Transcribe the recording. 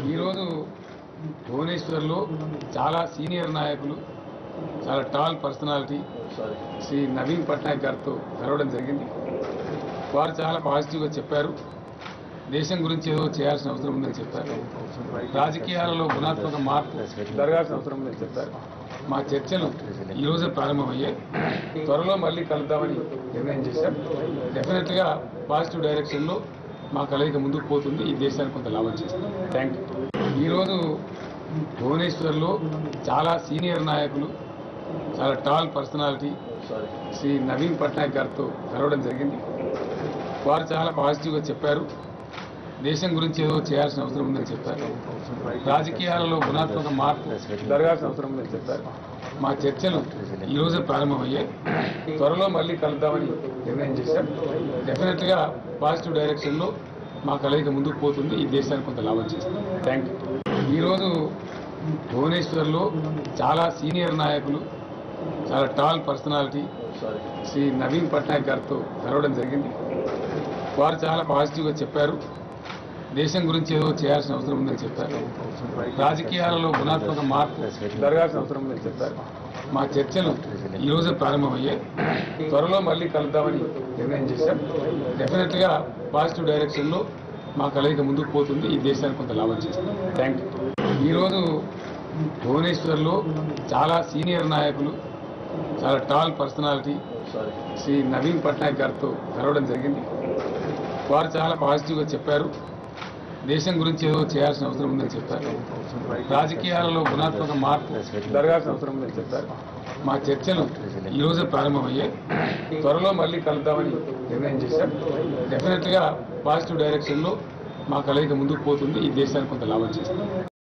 ఈరోజు భువనేశ్వర్లో చాలా సీనియర్ నాయకులు చాలా టాల్ పర్సనాలిటీ శ్రీ నవీన్ పట్నాయక్ గారితో కలవడం జరిగింది వారు చాలా పాజిటివ్గా చెప్పారు దేశం గురించి ఏదో చేయాల్సిన అవసరం ఉందని చెప్పారు రాజకీయాలలో గుణాత్మక మార్పు జరగాల్సిన అవసరం ఉందని చెప్పారు మా చర్చలు ఈ రోజే ప్రారంభమయ్యాయి త్వరలో మళ్ళీ కలుద్దామని నిర్ణయం చేశాం డెఫినెట్గా పాజిటివ్ డైరెక్షన్లో మా కలయిక ముందుకు పోతుంది ఈ దేశానికి కొంత లాభం చేస్తుంది థ్యాంక్ యూ ఈరోజు భువనేశ్వర్లో చాలా సీనియర్ నాయకులు చాలా టాల్ పర్సనాలిటీ శ్రీ నవీన్ పట్నాయక్ గారితో కలవడం జరిగింది వారు చాలా పాజిటివ్గా చెప్పారు దేశం గురించి ఏదో చేయాల్సిన అవసరం ఉందని చెప్పారు రాజకీయాలలో గుణాత్మక మార్పు జరగాల్సిన అవసరం ఉందని చెప్పారు మా చర్చలు ఈ రోజే ప్రారంభమయ్యాయి త్వరలో మళ్ళీ కలుద్దామని నిర్ణయం చేశాం డెఫినెట్గా పాజిటివ్ డైరెక్షన్లో మా కలయిక ముందుకు పోతుంది ఈ దేశానికి కొంత లాభం చేస్తుంది థ్యాంక్ యూ ఈరోజు భువనేశ్వర్లో చాలా సీనియర్ నాయకులు చాలా టాల్ పర్సనాలిటీ శ్రీ నవీన్ పట్నాయక్ గారితో కలవడం జరిగింది వారు చాలా పాజిటివ్గా చెప్పారు దేశం గురించి ఏదో చేయాల్సిన అవసరం ఉందని చెప్పారు రాజకీయాలలో గుణాత్మక మార్పు జరగాల్సిన అవసరం ఉందని చెప్పారు మా చర్చలు ఈ రోజే ప్రారంభమయ్యాయి త్వరలో మళ్ళీ కలుద్దామని నిర్ణయం చేశాం డెఫినెట్గా పాజిటివ్ డైరెక్షన్లో మా కలయిక ముందుకు పోతుంది ఈ దేశానికి కొంత లాభం చేస్తుంది థ్యాంక్ యూ ఈరోజు భువనేశ్వర్లో చాలా సీనియర్ నాయకులు చాలా టాల్ పర్సనాలిటీ శ్రీ నవీన్ పట్నాయక్ గారితో కలవడం జరిగింది వారు చాలా పాజిటివ్గా చెప్పారు దేశం గురించి ఏదో చేయాల్సిన అవసరం ఉందని చెప్పారు రాజకీయాలలో గుణాత్మక మార్పు జరగాల్సిన అవసరం ఉందని చెప్పారు మా చర్చలు ఈ రోజే ప్రారంభమయ్యాయి త్వరలో మళ్ళీ కలుద్దామని నిర్ణయం చేశాం డెఫినెట్గా పాజిటివ్ డైరెక్షన్లో మా కలయిక ముందుకు పోతుంది ఈ దేశానికి కొంత లాభం చేస్తుంది